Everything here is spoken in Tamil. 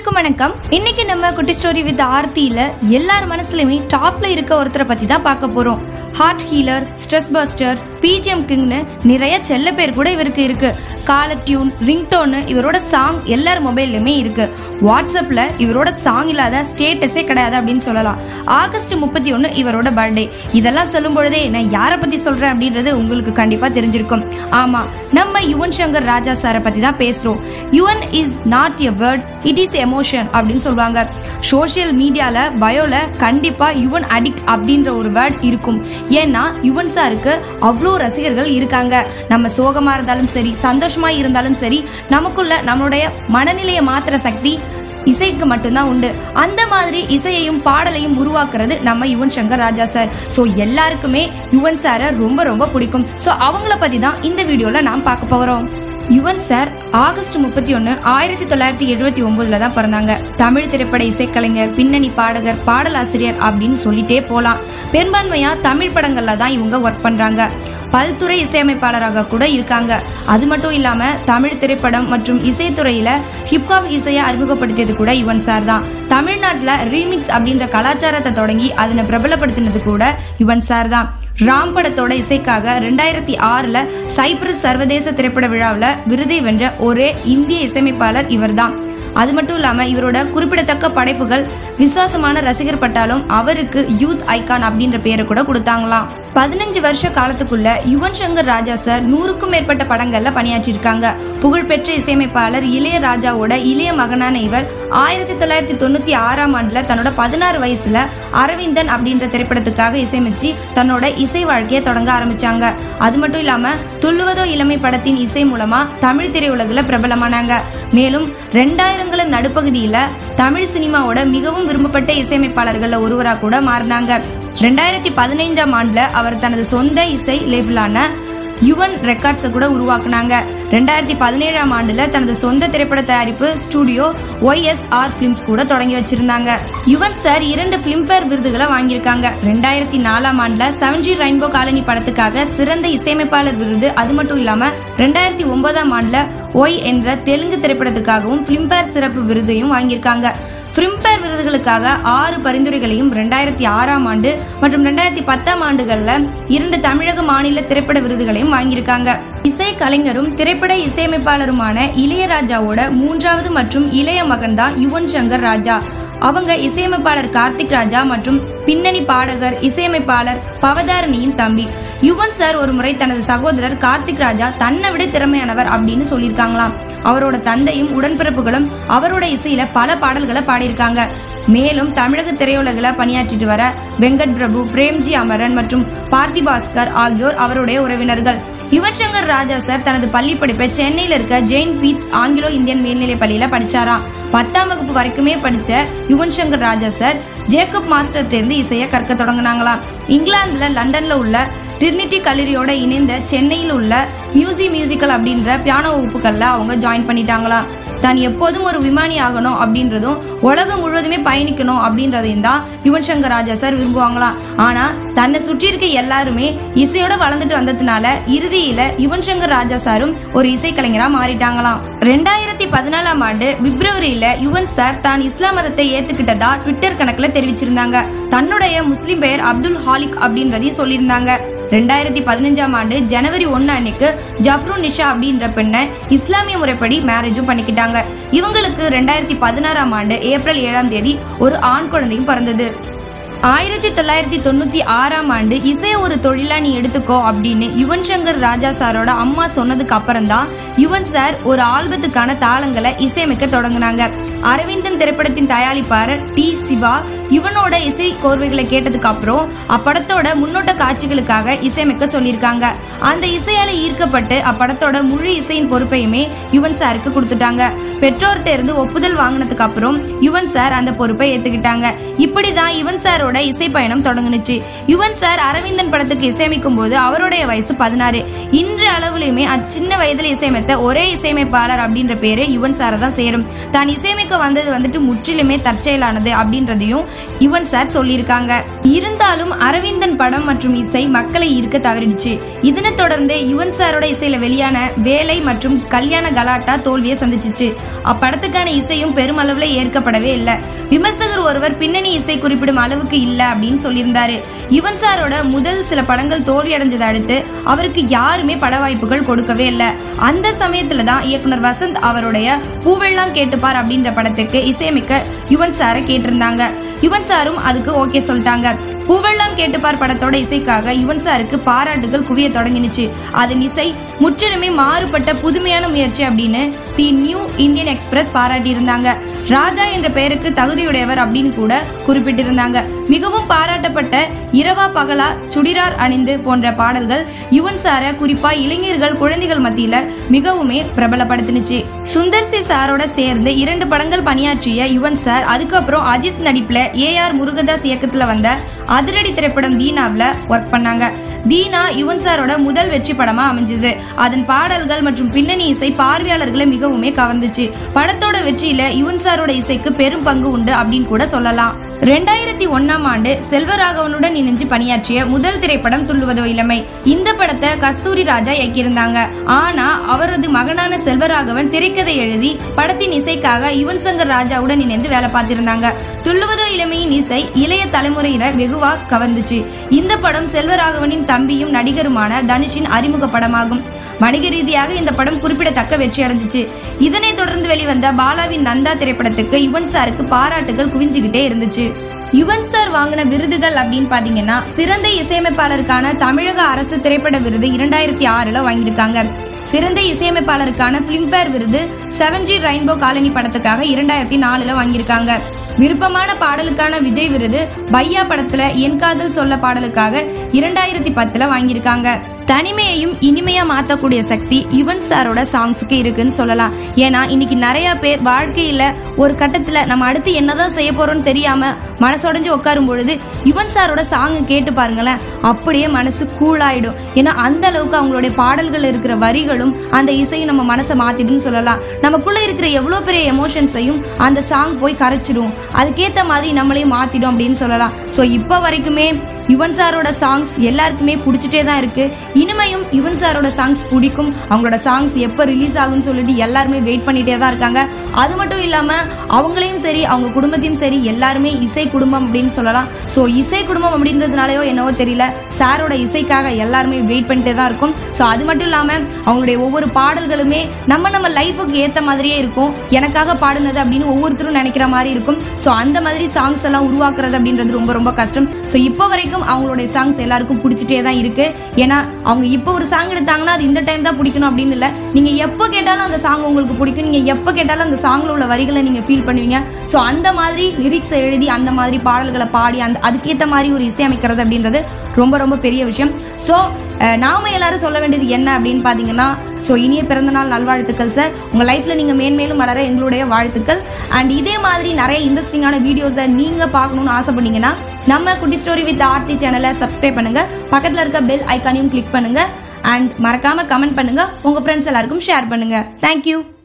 அனைவருக்கும் வணக்கம் இன்னைக்கு நம்ம குட்டி ஸ்டோரி வித் ஆர்த்தியில எல்லார் மனசுலயுமே டாப்ல இருக்க ஒருத்தரை பத்தி தான் பார்க்க போறோம் heart healer stress buster BGM கிங்னு நிறைய செல்ல பேர் கூட இவருக்கு இருக்கு காலர் டியூன் ரிங்டோன்னு இவரோட சாங் எல்லார் மொபைல்லையுமே இருக்கு வாட்ஸ்அப்ல இவரோட சாங் இல்லாத ஸ்டேட்டஸே கிடையாது அப்படின்னு சொல்லலாம் ஆகஸ்ட் முப்பத்தி ஒன்று இவரோட பர்த்டே இதெல்லாம் சொல்லும் பொழுதே நான் யாரை பத்தி சொல்றேன் அப்படின்றது உங்களுக்கு கண்டிப்பா தெரிஞ்சிருக்கும் ஆமா நம்ம யுவன் சங்கர் ராஜா சாரை பத்தி தான் பேசுறோம் Yuvan is not a word it is emotion அப்படின்னு சொல்லுவாங்க சோஷியல் மீடியால பயோல கண்டிப்பா யுவன் அடிக்ட் அப்படின்ற ஒரு வேர்ட் இருக்கும் ஏன்னா யுவன் சாருக்கு அவ்வளோ ரசிகர்கள் இருக்காங்க நம்ம சோகமா இருந்தாலும் சரி சந்தோஷமா இருந்தாலும் சரி நமக்குள்ள நம்மளுடைய மனநிலையை மாத்துற சக்தி இசைக்கு மட்டும்தான் உண்டு அந்த மாதிரி இசையையும் பாடலையும் உருவாக்குறது நம்ம யுவன் சங்கர் ராஜா சார் ஸோ எல்லாருக்குமே யுவன் சாரை ரொம்ப ரொம்ப பிடிக்கும் ஸோ அவங்கள பத்தி தான் இந்த வீடியோல நாம் பார்க்க போகிறோம் யுவன் சார் ஆகஸ்ட் முப்பத்தி ஒன்று ஆயிரத்தி தொள்ளாயிரத்தி எழுபத்தி ஒன்பதுல தான் பிறந்தாங்க தமிழ் திரைப்பட இசைக்கலைஞர் பின்னணி பாடகர் பாடலாசிரியர் அப்படின்னு சொல்லிட்டே போகலாம் பெரும்பான்மையா தமிழ் படங்கள்ல தான் இவங்க ஒர்க் பண்றாங்க பல்துறை இசையமைப்பாளராக கூட இருக்காங்க அது மட்டும் இல்லாம தமிழ் திரைப்படம் மற்றும் இசைத்துறையில ஹிப்ஹாப் இசையை அறிமுகப்படுத்தியது கூட யுவன் சார் தான் தமிழ்நாட்டில் ரீமிக்ஸ் அப்படின்ற கலாச்சாரத்தை தொடங்கி அதனை பிரபலப்படுத்தினது கூட யுவன் சார் தான் ராம் படத்தோட இசைக்காக ரெண்டாயிரத்தி ஆறுல சைப்ரஸ் சர்வதேச திரைப்பட விழாவில் விருதை வென்ற ஒரே இந்திய இசையமைப்பாளர் இவர்தான் அது மட்டும் இல்லாம இவரோட குறிப்பிடத்தக்க படைப்புகள் விசுவாசமான ரசிகர் பட்டாலும் அவருக்கு யூத் ஐகான் அப்படின்ற பேரை கூட கொடுத்தாங்களாம் பதினஞ்சு வருஷ காலத்துக்குள்ள யுவன் சங்கர் ராஜா சார் நூறுக்கும் மேற்பட்ட படங்கள்ல பணியாற்றியிருக்காங்க புகழ்பெற்ற இசையமைப்பாளர் இளையராஜாவோட இளைய மகனான இவர் ஆயிரத்தி தொள்ளாயிரத்தி தொண்ணூத்தி ஆறாம் ஆண்டுல தன்னோட பதினாறு வயசுல அரவிந்தன் அப்படின்ற திரைப்படத்துக்காக இசையமைச்சு தன்னோட இசை வாழ்க்கையை தொடங்க ஆரம்பிச்சாங்க அது மட்டும் இல்லாம துள்ளுவதோ இளமை படத்தின் இசை மூலமா தமிழ் திரையுலகில் பிரபலமானாங்க மேலும் ரெண்டாயிரங்கள நடுப்பகுதியில தமிழ் சினிமாவோட மிகவும் விரும்பப்பட்ட இசையமைப்பாளர்கள்ல ஒருவரா கூட மாறினாங்க ரெண்டாயிரத்தி பதினைஞ்சாம் ஆண்டுல அவர் தனது சொந்த இசை லேபிளான யுவன் ரெக்கார்ட்ஸை கூட உருவாக்குனாங்க ரெண்டாயிரத்தி பதினேழாம் ஆண்டுல தனது சொந்த திரைப்பட தயாரிப்பு ஸ்டுடியோ ஒய்எஸ்ஆர் பிலிம்ஸ் கூட தொடங்கி வச்சிருந்தாங்க யுவன் சார் இரண்டு பிலிம்ஃபேர் விருதுகளை வாங்கியிருக்காங்க ரெண்டாயிரத்தி நாலாம் ஆண்டுல செவன்ஜி ரெயின்போ காலனி படத்துக்காக சிறந்த இசையமைப்பாளர் விருது அது மட்டும் இல்லாம ரெண்டாயிரத்தி ஒன்பதாம் ஆண்டுல ஒய் என்ற தெலுங்கு திரைப்படத்துக்காகவும் பிலிம்ஃபேர் சிறப்பு விருதையும் வாங்கியிருக்காங்க ஃபிலிம்ஃபேர் விருதுகளுக்காக ஆறு பரிந்துரைகளையும் ரெண்டாயிரத்தி ஆறாம் ஆண்டு மற்றும் ரெண்டாயிரத்தி பத்தாம் ஆண்டுகளில் இரண்டு தமிழக மாநில திரைப்பட விருதுகளையும் வாங்கியிருக்காங்க இசை கலைஞரும் திரைப்பட இசையமைப்பாளருமான இளையராஜாவோட மூன்றாவது மற்றும் இளைய மகன் தான் யுவன் சங்கர் ராஜா அவங்க இசையமைப்பாளர் கார்த்திக் ராஜா மற்றும் பின்னணி பாடகர் இசையமைப்பாளர் பவதாரணியின் தம்பி யுவன் சார் ஒரு முறை தனது சகோதரர் கார்த்திக் ராஜா தன்னை விட திறமையானவர் அப்படின்னு சொல்லியிருக்காங்களாம் அவரோட தந்தையும் உடன்பிறப்புகளும் அவரோட இசையில பல பாடல்களை பாடியிருக்காங்க மேலும் தமிழக திரையுலகில் பணியாற்றிட்டு வர வெங்கட் பிரபு பிரேம்ஜி அமரன் மற்றும் பார்த்திபாஸ்கர் ஆகியோர் அவருடைய உறவினர்கள் யுவன் சங்கர் ராஜா சார் தனது பள்ளி படிப்பை சென்னையில் இருக்க ஜெயின் பீட்ஸ் ஆங்கிலோ இந்தியன் மேல்நிலை பள்ளியில படிச்சாராம் பத்தாம் வகுப்பு வரைக்குமே படிச்ச யுவன் சங்கர் ராஜா சார் ஜேக்கப் மாஸ்டர் இருந்து இசையை கற்க தொடங்கினாங்களாம் இங்கிலாந்துல லண்டன்ல உள்ள டிரினிட்டி கல்லூரியோட இணைந்த சென்னையில் உள்ள மியூசி மியூசிக்கல் அப்படின்ற பியானோ வகுப்புகள்ல அவங்க ஜாயின் பண்ணிட்டாங்களாம் தான் எப்போதும் ஒரு விமானி ஆகணும் அப்படின்றதும் உலகம் முழுவதுமே பயணிக்கணும் அப்படின்றதையும் தான் யுவன் சங்கர் ராஜா சார் விரும்புவாங்களாம் ஆனா தன்னை சுற்றி இருக்க எல்லாருமே இசையோட வளர்ந்துட்டு வந்ததுனால இறுதியில யுவன் சங்கர் ராஜா சாரும் ஒரு இசைக்கலைஞரா மாறிட்டாங்களாம் ரெண்டாயிரத்தி பதினாலாம் ஆண்டு பிப்ரவரியில யுவன் சார் தான் இஸ்லாம் மதத்தை ஏத்துக்கிட்டதா ட்விட்டர் கணக்குல தெரிவிச்சிருந்தாங்க தன்னுடைய முஸ்லிம் பெயர் அப்துல் ஹாலிக் அப்படின்றதையும் சொல்லியிருந்தாங்க ரெண்டாயிரத்தி பதினஞ்சாம் ஆண்டு ஜனவரி ஒன்று அன்னைக்கு ஜஃப்ரு நிஷா அப்படின்ற பெண்ணை இஸ்லாமிய முறைப்படி மேரேஜும் பண்ணிக்கிட்டாங்க இவங்களுக்கு ரெண்டாயிரத்தி பதினாறாம் ஆண்டு ஏப்ரல் ஏழாம் தேதி ஒரு ஆண் குழந்தையும் பிறந்தது ஆயிரத்தி தொள்ளாயிரத்தி தொண்ணூத்தி ஆறாம் ஆண்டு இசைய ஒரு தொழிலா நீ எடுத்துக்கோ அப்படின்னு யுவன் சங்கர் ராஜா சாரோட அம்மா சொன்னதுக்கு அப்புறம் தான் யுவன் சார் ஒரு ஆல்பத்துக்கான தாளங்களை இசையமைக்க தொடங்கினாங்க அரவிந்தன் திரைப்படத்தின் தயாரிப்பாளர் டி சிவா யுவனோட இசை கோர்வைகளை கேட்டதுக்கு அப்புறம் அப்படத்தோட முன்னோட்ட காட்சிகளுக்காக இசையமைக்க சொல்லியிருக்காங்க அந்த இசையால ஈர்க்கப்பட்டு அப்படத்தோட முழு இசையின் பொறுப்பையுமே யுவன் சாருக்கு கொடுத்துட்டாங்க பெற்றோர்கிட்ட இருந்து ஒப்புதல் வாங்கினதுக்கு அப்புறம் யுவன் சார் அந்த பொறுப்பை ஏத்துக்கிட்டாங்க இப்படிதான் யுவன் சாரோட இசை பயணம் தொடங்குனுச்சு யுவன் சார் அரவிந்தன் படத்துக்கு இசையமைக்கும் போது அவருடைய வயசு பதினாறு இன்று அளவுலயுமே அச்சின்ன வயதில் இசையமைத்த ஒரே இசையமைப்பாளர் அப்படின்ற பேரு யுவன் சாரை தான் சேரும் தான் இசையமைக்க வந்தது வந்துட்டு முற்றிலுமே தற்செயலானது அப்படின்றதையும் யுவன் சார் சொல்லியிருக்காங்க இருந்தாலும் இருந்தாலும் அரவிந்தன் படம் மற்றும் இசை மக்களை ஈர்க்க தவறிடுச்சு இதனை தொடர்ந்து யுவன் சாரோட இசையில வெளியான வேலை மற்றும் கல்யாண கலாட்டா தோல்வியை சந்திச்சிச்சு அப்படத்துக்கான இசையும் பெருமளவுல ஏற்கப்படவே இல்லை விமர்சகர் ஒருவர் பின்னணி இசை குறிப்பிடும் அளவுக்கு இல்ல அப்படின்னு சொல்லியிருந்தாரு யுவன் சாரோட முதல் சில படங்கள் தோல்வி அடைஞ்சதை அடுத்து அவருக்கு யாருமே பட வாய்ப்புகள் கொடுக்கவே இல்லை அந்த சமயத்துல தான் இயக்குனர் வசந்த் அவருடைய பூவெல்லாம் கேட்டுப்பார் அப்படின்ற படத்துக்கு இசையமைக்க யுவன் சாரை கேட்டிருந்தாங்க யுவன் சாரும் அதுக்கு ஓகே சொல்லிட்டாங்க பூவெல்லாம் கேட்டுப்பார் படத்தோட இசைக்காக யுவன் சாருக்கு பாராட்டுகள் குவிய தொடங்கினுச்சு அதன் இசை முற்றிலுமே மாறுபட்ட புதுமையான முயற்சி அப்படின்னு தி நியூ இந்தியன் எக்ஸ்பிரஸ் பாராட்டி இருந்தாங்க ராஜா என்ற பெயருக்கு தகுதியுடையவர் அப்படின்னு கூட குறிப்பிட்டிருந்தாங்க மிகவும் பாராட்டப்பட்ட இரவா பகலா சுடிரார் அணிந்து போன்ற பாடல்கள் யுவன் சார குறிப்பா இளைஞர்கள் குழந்தைகள் மத்தியில மிகவுமே பிரபலப்படுத்தினுச்சு சுந்தர் சி சாரோட சேர்ந்து இரண்டு படங்கள் பணியாற்றிய யுவன் சார் அதுக்கப்புறம் அஜித் நடிப்புல ஏ ஆர் முருகதாஸ் இயக்கத்துல வந்த அதிரடி திரைப்படம் தீனாவில் ஒர்க் பண்ணாங்க தீனா யுவன் சாரோட முதல் வெற்றி படமா அமைஞ்சது அதன் பாடல்கள் மற்றும் பின்னணி இசை பார்வையாளர்களை மிகவுமே கவர்ந்துச்சு படத்தோட வெற்றியில யுவன் சாரோட இசைக்கு பெரும் பங்கு உண்டு அப்படின்னு கூட சொல்லலாம் ரெண்டாயிரத்தி ஒன்னாம் ஆண்டு செல்வராகவனுடன் இணைஞ்சு பணியாற்றிய முதல் திரைப்படம் துள்ளுவதோ இளமை இந்த படத்தை கஸ்தூரி ராஜா இயக்கியிருந்தாங்க ஆனா அவரது மகனான செல்வராகவன் திரைக்கதை எழுதி படத்தின் இசைக்காக யுவன் சங்கர் ராஜாவுடன் இணைந்து வேலை பார்த்திருந்தாங்க துள்ளுவதோ இளமையின் இசை இளைய தலைமுறையினர் வெகுவா கவர்ந்துச்சு இந்த படம் செல்வராகவனின் தம்பியும் நடிகருமான தனுஷின் அறிமுக படமாகும் வணிக ரீதியாக இந்த படம் குறிப்பிடத்தக்க வெற்றி அடைஞ்சிச்சு இதனைத் தொடர்ந்து வெளிவந்த பாலாவின் நந்தா திரைப்படத்துக்கு யுவன் சாருக்கு பாராட்டுகள் குவிஞ்சுகிட்டே இருந்துச்சு யுவன் சார் வாங்கின விருதுகள் அப்படின்னு பாத்தீங்கன்னா சிறந்த இசையமைப்பாளருக்கான தமிழக அரசு திரைப்பட விருது இரண்டாயிரத்தி ஆறுல வாங்கியிருக்காங்க சிறந்த இசையமைப்பாளருக்கான பிலிம்பேர் விருது செவன் ஜி ரெயின்போ காலனி படத்துக்காக இரண்டாயிரத்தி நாலுல வாங்கியிருக்காங்க விருப்பமான பாடலுக்கான விஜய் விருது பையா படத்துல என் காதல் சொல்ல பாடலுக்காக இரண்டாயிரத்தி பத்துல வாங்கியிருக்காங்க தனிமையையும் இனிமையா மாத்தக்கூடிய சக்தி யுவன் சாரோட சாங்ஸுக்கு இருக்குன்னு சொல்லலாம் ஏன்னா இன்னைக்கு நிறைய பேர் வாழ்க்கையில ஒரு கட்டத்துல நம்ம அடுத்து என்னதான் செய்ய போறோம்னு தெரியாம மனசுடைஞ்சு உட்காரும் பொழுது யுவன் சாரோட சாங் கேட்டு பாருங்களேன் அப்படியே மனசு கூலாயிடும் ஏன்னா அந்த அளவுக்கு அவங்களுடைய பாடல்கள் இருக்கிற வரிகளும் அந்த இசையும் நம்ம மனசை மாத்திடுன்னு சொல்லலாம் நமக்குள்ள இருக்கிற எவ்வளோ பெரிய எமோஷன்ஸையும் அந்த சாங் போய் கரைச்சிடும் அதுக்கேற்ற மாதிரி நம்மளையும் மாத்திடும் அப்படின்னு சொல்லலாம் ஸோ இப்போ வரைக்குமே யுவன் சாரோட சாங்ஸ் எல்லாருக்குமே பிடிச்சிட்டே தான் இருக்கு இனிமையும் யுவன் சாரோட சாங்ஸ் பிடிக்கும் அவங்களோட சாங்ஸ் எப்போ ரிலீஸ் ஆகும்னு சொல்லிட்டு எல்லாருமே வெயிட் பண்ணிட்டே தான் இருக்காங்க அது மட்டும் இல்லாமல் அவங்களையும் சரி அவங்க குடும்பத்தையும் சரி எல்லாருமே இசை குடும்பம் அப்படின்னு சொல்லலாம் ஸோ இசை குடும்பம் அப்படின்றதுனாலயோ என்னவோ தெரியல சாரோட இசைக்காக எல்லாருமே வெயிட் பண்ணிட்டே தான் இருக்கும் ஸோ அது மட்டும் இல்லாமல் அவங்களுடைய ஒவ்வொரு பாடல்களுமே நம்ம நம்ம லைஃபுக்கு ஏற்ற மாதிரியே இருக்கும் எனக்காக பாடுனது அப்படின்னு ஒவ்வொருத்தரும் நினைக்கிற மாதிரி இருக்கும் ஸோ அந்த மாதிரி சாங்ஸ் எல்லாம் உருவாக்குறது அப்படின்றது ரொம்ப ரொம்ப கஷ்டம் ஸோ இப்போ வரைக்கும் அவங்களுடைய சாங்ஸ் எல்லாருக்கும் பிடிச்சிட்டே தான் இருக்கு ஏன்னா அவங்க இப்போ ஒரு சாங் எடுத்தாங்கன்னா அது இந்த டைம் தான் பிடிக்கணும் அப்படின்னு இல்லை நீங்க எப்போ கேட்டாலும் அந்த சாங் உங்களுக்கு பிடிக்கும் நீங்க எப்போ கேட்டாலும் அந்த சாங்ல உள்ள வரிகளை நீங்க ஃபீல் பண்ணுவீங்க ஸோ அந்த மாதிரி லிரிக்ஸை எழுதி அந்த மாதிரி பாடல்களை பாடி அந்த அதுக்கேற்ற மாதிரி ஒரு இசையமைக்கிறது அப்படின்றது ரொம்ப ரொம்ப பெரிய விஷயம் ஸோ நாம எல்லாரும் சொல்ல வேண்டியது என்ன அப்படின்னு பார்த்தீங்கன்னா ஸோ இனிய பிறந்தநாள் நல்வாழ்த்துக்கள் சார் உங்கள் லைஃப்பில் நீங்கள் மேன்மேலும் வளர எங்களுடைய வாழ்த்துக்கள் அண்ட் இதே மாதிரி நிறைய இன்ட்ரெஸ்டிங்கான வீடியோஸை நீங்கள் பார்க்கணும்னு ஆசைப்பட்டீங்கன்னா நம்ம குட்டி ஸ்டோரி வித் ஆர்த்தி சேனலை சப்ஸ்கிரைப் பண்ணுங்க பக்கத்தில் இருக்க பெல் ஐக்கானையும் கிளிக் பண்ணுங்க அண்ட் மறக்காம கமெண்ட் பண்ணுங்க உங்க ஃப்ரெண்ட்ஸ் எல்லாருக்கும் ஷேர் பண்ணுங்க தேங்க்யூ